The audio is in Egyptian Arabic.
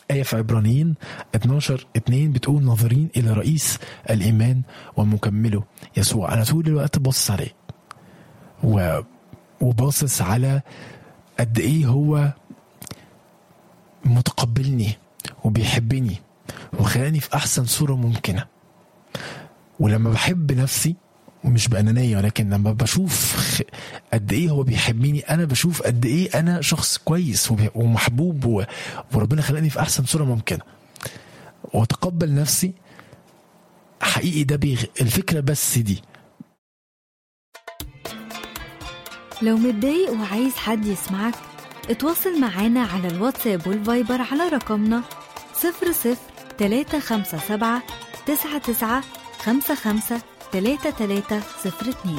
آية في عبرانيين 12 2 بتقول ناظرين إلى رئيس الإيمان ومكمله يسوع أنا طول الوقت باصص عليه و... وباصص على قد إيه هو متقبلني وبيحبني وخلاني في أحسن صورة ممكنة ولما بحب نفسي مش بأنانية ولكن لما بشوف خ- قد إيه هو بيحبني أنا بشوف قد إيه أنا شخص كويس وبي- ومحبوب و- وربنا خلقني في أحسن صورة ممكنة وأتقبل نفسي حقيقي ده بيغ... الفكرة بس دي لو متضايق وعايز حد يسمعك اتواصل معانا على الواتساب والفايبر على رقمنا 00 357 99 55 3302